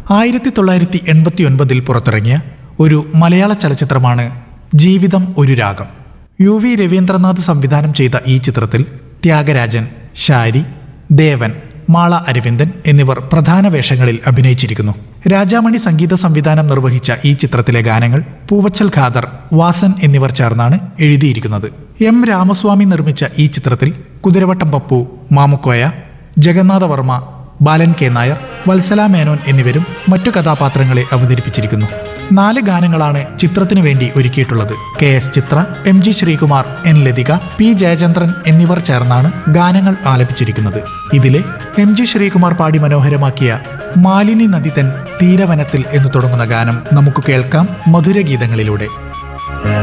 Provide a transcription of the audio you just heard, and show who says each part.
Speaker 1: ആയിരത്തി തൊള്ളായിരത്തി എൺപത്തി ഒൻപതിൽ പുറത്തിറങ്ങിയ ഒരു മലയാള ചലച്ചിത്രമാണ് ജീവിതം ഒരു രാഗം യു വി രവീന്ദ്രനാഥ് സംവിധാനം ചെയ്ത ഈ ചിത്രത്തിൽ ത്യാഗരാജൻ ഷാരി ദേവൻ മാള അരവിന്ദൻ എന്നിവർ പ്രധാന വേഷങ്ങളിൽ അഭിനയിച്ചിരിക്കുന്നു രാജാമണി സംഗീത സംവിധാനം നിർവഹിച്ച ഈ ചിത്രത്തിലെ ഗാനങ്ങൾ പൂവച്ചൽ ഖാദർ വാസൻ എന്നിവർ ചേർന്നാണ് എഴുതിയിരിക്കുന്നത് എം രാമസ്വാമി നിർമ്മിച്ച ഈ ചിത്രത്തിൽ കുതിരവട്ടം പപ്പു മാമുക്കോയ ജഗന്നാഥവർമ്മ ബാലൻ കെ നായർ വത്സല മേനോൻ എന്നിവരും മറ്റു കഥാപാത്രങ്ങളെ അവതരിപ്പിച്ചിരിക്കുന്നു നാല് ഗാനങ്ങളാണ് ചിത്രത്തിനു വേണ്ടി ഒരുക്കിയിട്ടുള്ളത് K S Chithra M G Sreekumar N Lathika P Jayachandran എന്നിവർ ചേർന്നാണ് ഗാനങ്ങൾ ആലപിച്ചിരിക്കുന്നത് ഇതിലെ എം ജി ശ്രീകുമാർ പാടി മനോഹരമാക്കിയ മാലിനി നദി തൻ തീരവനത്തിൽ എന്ന് തുടങ്ങുന്ന ഗാനം നമുക്ക് കേൾക്കാം മധുരഗീതങ്ങളിലൂടെ